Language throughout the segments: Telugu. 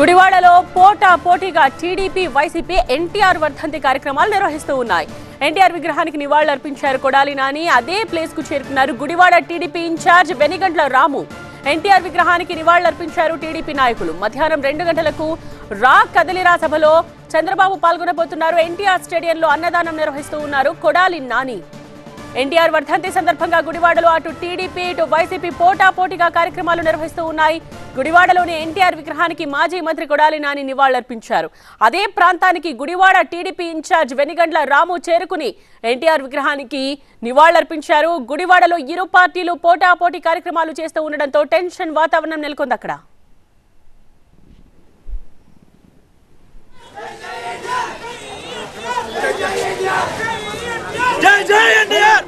గుడివాడలో పోటా పోటీగా టీడీపీ వైసీపీ ఎన్టీఆర్ వర్ధంతి కార్యక్రమాలు నిర్వహిస్తూ ఉన్నాయి ఎన్టీఆర్ విగ్రహానికి నివాళులర్పించారు కొడాలి నాని అదే ప్లేస్ కు చేరుకున్నారు Gudivada TDP in charge Venigandla Ramu NTR విగ్రహానికి నివాళులర్పించారు టీడీపీ నాయకులు మధ్యాహ్నం రెండు గంటలకు రా కదలిరా సభలో చంద్రబాబు పాల్గొనబోతున్నారు ఎన్టీఆర్ స్టేడియంలో అన్నదానం నిర్వహిస్తూ ఉన్నారు కొడాలి నాని ఎన్టీఆర్ వర్ధంతి సందర్భంగా గుడివాడలో అటు టీడీపీ ఇటు వైసీపీ పోటా పోటీగా కార్యక్రమాలు నిర్వహిస్తూ ఉన్నాయి గుడివాడలోని ఎన్టీఆర్ విగ్రహానికి మాజీ మంత్రి కొడాలి నాని నివాళులర్పించారు అదే ప్రాంతానికి గుడివాడ టీడీపీ ఇన్ఛార్జ్ వెనిగండ్ల రాము చేరుకుని ఎన్టీఆర్ విగ్రహానికి నివాళులర్పించారు గుడివాడలో ఇరు పార్టీలు పోటా పోటీ కార్యక్రమాలు చేస్తూ ఉండడంతో టెన్షన్ వాతావరణం నెలకొంది అక్కడ జై జై NTR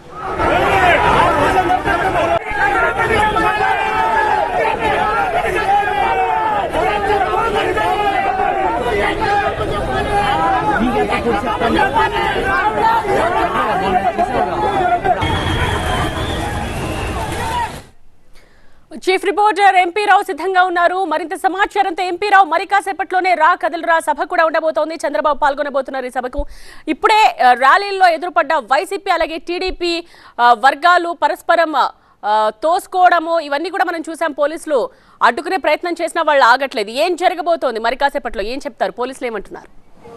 chief reporter MP Rao సిద్ధంగా ఉన్నారు మరింత సమాచారంతో ఎంపీ రావు మరి కాసేపట్లోనే రా కదలరా సభ కూడా ఉండబోతోంది చంద్రబాబు పాల్గొనబోతున్నారు ఈ సభకు ఇప్పుడే ఆ, ర్యాలీల్లో ఎదురుపడ్డ వైసీపీ అలాగే టీడీపీ ఆ, వర్గాలు పరస్పరం ఆ, తోసుకోవడము ఇవన్నీ కూడా మనం చూసాం పోలీసులు అడ్డుకునే ప్రయత్నం చేసినా వాళ్ళు ఆగట్లేదు ఏం జరగబోతోంది మరి కాసేపట్లో ఏం చెప్తారు పోలీసులు ఏమంటున్నారు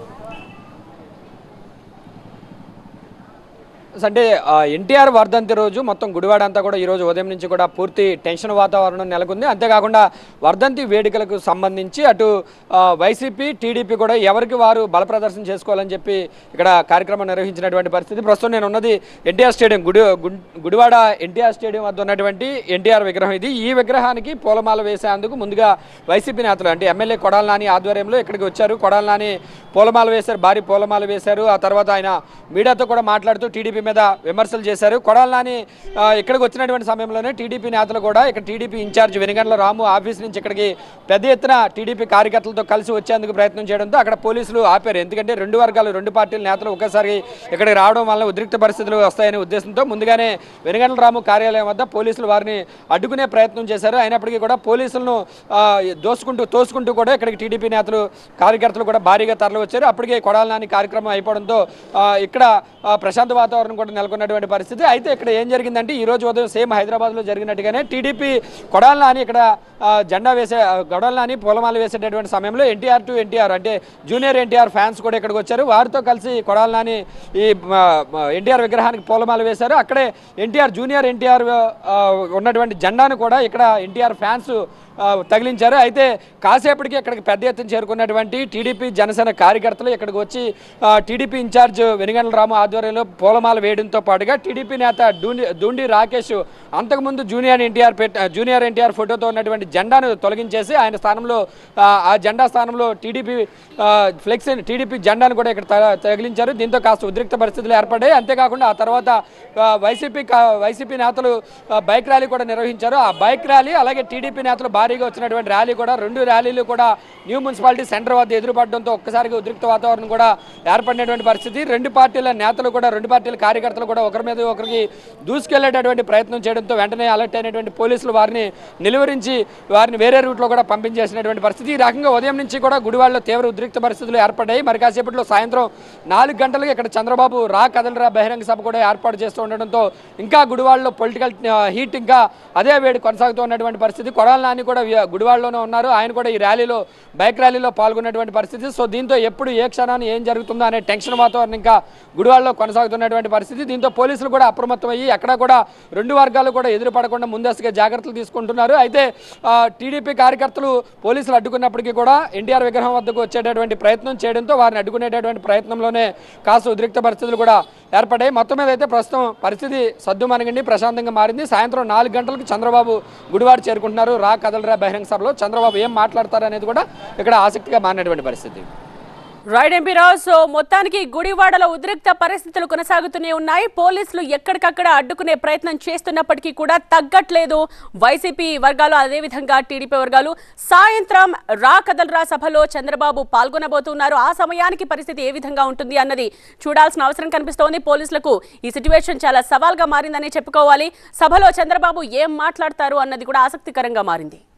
అంటే ఎన్టీఆర్ వర్ధంతి రోజు మొత్తం గుడివాడ అంతా కూడా ఈ రోజు ఉదయం నుంచి కూడా పూర్తి టెన్షన్ వాతావరణం నెలకొంది అంతేకాకుండా వర్ధంతి వేడుకలకు సంబంధించి అటు ఆ, వైసీపీ టీడీపీ కూడా ఎవరికి వారు బల ప్రదర్శన చేసుకోవాలని చెప్పి ఇక్కడ కార్యక్రమం నిర్వహించినటువంటి పరిస్థితి ప్రస్తుతం నేను ఉన్నది ఎన్టీఆర్ స్టేడియం గుడి గుం- గుడివాడ ఎన్టీఆర్ స్టేడియం వద్ద ఉన్నటువంటి ఎన్టీఆర్ విగ్రహం ఇది ఈ విగ్రహానికి పూలమాల వేసేందుకు ముందుగా వైసీపీ నేతలు అంటే ఎమ్మెల్యే కొడాల నాని ఆధ్వర్యంలో ఇక్కడికి వచ్చారు కొడాల నాని పూలమాల వేశారు భారీ పూలమాల వేశారు ఆ తర్వాత ఆయన మీడియాతో కూడా మాట్లాడుతూ టీడీపీ మీద విమర్శలు చేశారు కొడాల నాని ఆ, ఇక్కడికి వచ్చినటువంటి సమయంలోనే టీడీపీ నేతలు కూడా ఇక్కడ TDP in charge Venugandla Ramu office నుంచి ఇక్కడికి పెద్ద ఎత్తున టీడీపీ కార్యకర్తలతో కలిసి వచ్చేందుకు ప్రయత్నం చేయడంతో అక్కడ పోలీసులు ఆపారు ఎందుకంటే రెండు వర్గాలు రెండు పార్టీల నేతలు ఒకేసారి ఇక్కడికి రావడం వల్ల ఉద్రిక్త పరిస్థితులు వస్తాయనే ఉద్దేశంతో ముందుగానే వెనుగండ్ల రాము కార్యాలయం వద్ద పోలీసులు వారిని అడ్డుకునే ప్రయత్నం చేశారు అయినప్పటికీ కూడా పోలీసులను ఆ, దోసుకుంటూ తోసుకుంటూ కూడా ఇక్కడికి టీడీపీ నేతలు కార్యకర్తలు కూడా భారీగా తరలి వచ్చారు అప్పటికే కొడాల నాని కార్యక్రమం అయిపోవడంతో ఆ, ఇక్కడ ఆ, ప్రశాంత వాతావరణం కూడా నెలకొన్నటువంటి పరిస్థితి అయితే ఇక్కడ ఏం జరిగిందంటే ఈ రోజు ఉదయం సేమ్ హైదరాబాద్లో జరిగినట్టుగానే టీడీపీ కొడాల నాని ఇక్కడ ఆ, జెండా వేసే ఆ, కొడాల నాని పూలమాల వేసేటటువంటి సమయంలో ఎన్టీఆర్ టు ఎన్టీఆర్ అంటే జూనియర్ ఎన్టీఆర్ ఫ్యాన్స్ కూడా ఇక్కడికి వచ్చారు వారితో కలిసి కొడాల నాని ఈ ఎన్టీఆర్ విగ్రహానికి పూలమాల వేశారు అక్కడే ఎన్టీఆర్ జూనియర్ ఎన్టీఆర్ ఉన్నటువంటి జెండాను కూడా ఇక్కడ ఎన్టీఆర్ ఫ్యాన్స్ ఆ, తగిలించారు అయితే కాసేపటికి ఇక్కడికి పెద్ద ఎత్తున చేరుకున్నటువంటి టీడీపీ జనసేన కార్యకర్తలు ఇక్కడికి వచ్చి ఆ, టీడీపీ ఇన్ఛార్జ్ వెనుగండ్ల రాము ఆధ్వర్యంలో పూలమాల వేయడంతో పాటుగా టీడీపీ నేత దూండి దూండి రాకేష్ అంతకుముందు జూనియర్ ఎన్టీఆర్ పెట్ జూనియర్ ఎన్టీఆర్ ఫోటోతో ఉన్నటువంటి జెండాను తొలగించేసి ఆయన స్థానంలో ఆ, ఆ జెండా స్థానంలో టీడీపీ ఫ్లెక్స్ టీడీపీ జెండాను కూడా ఇక్కడ త- తగిలించారు దీంతో కాస్త ఉద్రిక్త పరిస్థితులు ఏర్పడ్డాయి అంతేకాకుండా ఆ తర్వాత ఆ, వైసీపీ కా- వైసీపీ నేతలు ఆ, బైక్ ర్యాలీ కూడా నిర్వహించారు ఆ బైక్ ర్యాలీ అలాగే టీడీపీ నేతలు భారీగా వచ్చినటువంటి ర్యాలీ కూడా రెండు ర్యాలీలు కూడా న్యూ మున్సిపాలిటీ సెంటర్ వద్ద ఎదురుపడడంతో ఒక్కసారిగా ఉద్రిక్త వాతావరణం కూడా ఏర్పడినటువంటి పరిస్థితి రెండు పార్టీల నేతలు కూడా రెండు పార్టీల కార్యకర్తలు కూడా ఒకరి మీద ఒకరికి దూసుకెళ్లేటటువంటి ప్రయత్నం చేయడంతో వెంటనే అలర్ట్ అయినటువంటి పోలీసులు వారిని నిలువరించి వారిని వేరే రూట్లో కూడా పంపించేసినటువంటి పరిస్థితి ఈ రకంగా ఉదయం నుంచి కూడా గుడివాడలో తీవ్ర ఉద్రిక్త పరిస్థితులు ఏర్పడ్డాయి మరి కాసేపట్లో సాయంత్రం నాలుగు గంటలకు ఇక్కడ చంద్రబాబు రా కదలరా బహిరంగ సభ కూడా ఏర్పాటు చేస్తూ ఉండడంతో ఇంకా గుడివాడలో పొలిటికల్ హీట్ ఇంకా అదే వేడి కొనసాగుతూ ఉన్నటువంటి పరిస్థితి కొడాల నాని కూడా వి- గుడివాడలోనే ఉన్నారు ఆయన కూడా ఈ ర్యాలీలో బైక్ ర్యాలీలో పాల్గొన్నటువంటి పరిస్థితి సో దీంతో ఎప్పుడు ఏ క్షణాన్ని ఏం జరుగుతుందో అనే టెన్షన్ వాతావరణం ఇంకా గుడివాడలో కొనసాగుతున్నటువంటి పరిస్థితి దీంతో పోలీసులు కూడా అప్రమత్తమయ్యి ఎక్కడ కూడా రెండు వర్గాలు కూడా ఎదురు పడకుండా ముందస్తుగా జాగ్రత్తలు తీసుకుంటున్నారు అయితే ఆ, టీడీపీ కార్యకర్తలు పోలీసులు అడ్డుకున్నప్పటికీ కూడా ఎన్టీఆర్ విగ్రహం వద్దకు వచ్చేటటువంటి ప్రయత్నం చేయడంతో వారిని అడ్డుకునేటటువంటి ప్రయత్నంలోనే కాస్త ఉద్రిక్త పరిస్థితులు కూడా ఏర్పడ్డాయి మొత్తం మీద అయితే ప్రస్తుతం పరిస్థితి సద్దుమణిగండి ప్రశాంతంగా మారింది సాయంత్రం నాలుగు గంటలకు చంద్రబాబు గుడివాడ చేరుకుంటున్నారు రా కదలరా బహిరంగ సభలో చంద్రబాబు ఏం మాట్లాడతారు అనేది కూడా ఇక్కడ ఆసక్తిగా మారినటువంటి పరిస్థితి రైట్ ఎంపీ రావు సో మొత్తానికి గుడివాడలో ఉద్రిక్త పరిస్థితులు కొనసాగుతూనే ఉన్నాయి పోలీసులు ఎక్కడికక్కడ అడ్డుకునే ప్రయత్నం చేస్తున్నప్పటికీ కూడా తగ్గట్లేదు వైసీపీ వర్గాలు అదేవిధంగా టీడీపీ వర్గాలు సాయంత్రం రా కదలరా సభలో చంద్రబాబు పాల్గొనబోతున్నారు ఆ సమయానికి పరిస్థితి ఏ విధంగా ఉంటుంది అన్నది చూడాల్సిన అవసరం కనిపిస్తోంది పోలీసులకు ఈ సిచ్యువేషన్ చాలా సవాల్గా మారిందని చెప్పుకోవాలి సభలో చంద్రబాబు ఏం మాట్లాడతారు అన్నది కూడా ఆసక్తికరంగా మారింది